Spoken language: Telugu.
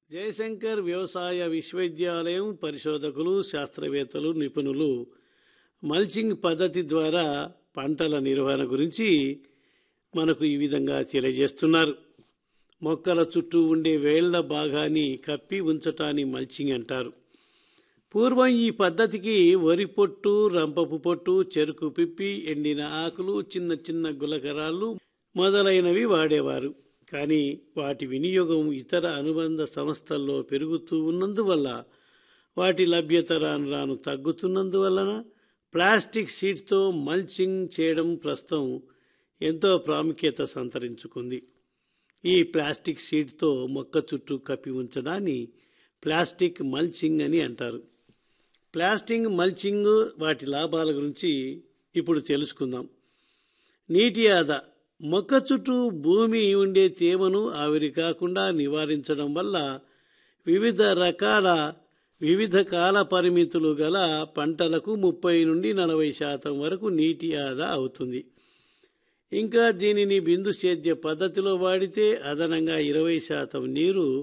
జయశంకర్ వ్యవసాయ విశ్వవిద్యాలయం పరిశోధకులు శాస్త్రవేత్తలు నిపుణులు మల్చింగ్ పద్ధతి ద్వారా పంటల నిర్వహణ గురించి మనకు ఈ విధంగా తెలియజేస్తున్నారు మొక్కల చుట్టూ ఉండే వేళ్ల భాగాన్ని కప్పి ఉంచటాన్ని మల్చింగ్ అంటారు పూర్వం ఈ పద్ధతికి వరి పొట్టు రంపపు పొట్టు చెరుకు పిప్పి ఎండిన ఆకులు చిన్న చిన్న గులకరాళ్ళు మొదలైనవి వాడేవారు కానీ వాటి వినియోగం ఇతర అనుబంధ సంస్థల్లో పెరుగుతూ ఉన్నందువల్ల వాటి లభ్యత రాను రాను తగ్గుతున్నందువలన ప్లాస్టిక్ షీట్తో మల్చింగ్ చేయడం ప్రస్తుతం ఎంతో ప్రాముఖ్యత సంతరించుకుంది ఈ ప్లాస్టిక్ షీట్తో మొక్క చుట్టూ కప్పి ఉంచడాన్ని ప్లాస్టిక్ మల్చింగ్ అని అంటారు ప్లాస్టిక్ మల్చింగ్ వాటి లాభాల గురించి ఇప్పుడు తెలుసుకుందాం నీటి ఆదా మొక్క చుట్టూ భూమి ఉండే తేమను ఆవిరి కాకుండా నివారించడం వల్ల వివిధ రకాల వివిధ కాల పరిమితులు గల పంటలకు ముప్పై నుండి నలభై శాతం వరకు నీటి ఆదా అవుతుంది ఇంకా దీనిని బిందు సేద్య పద్ధతిలో వాడితే అదనంగా ఇరవై శాతం నీరు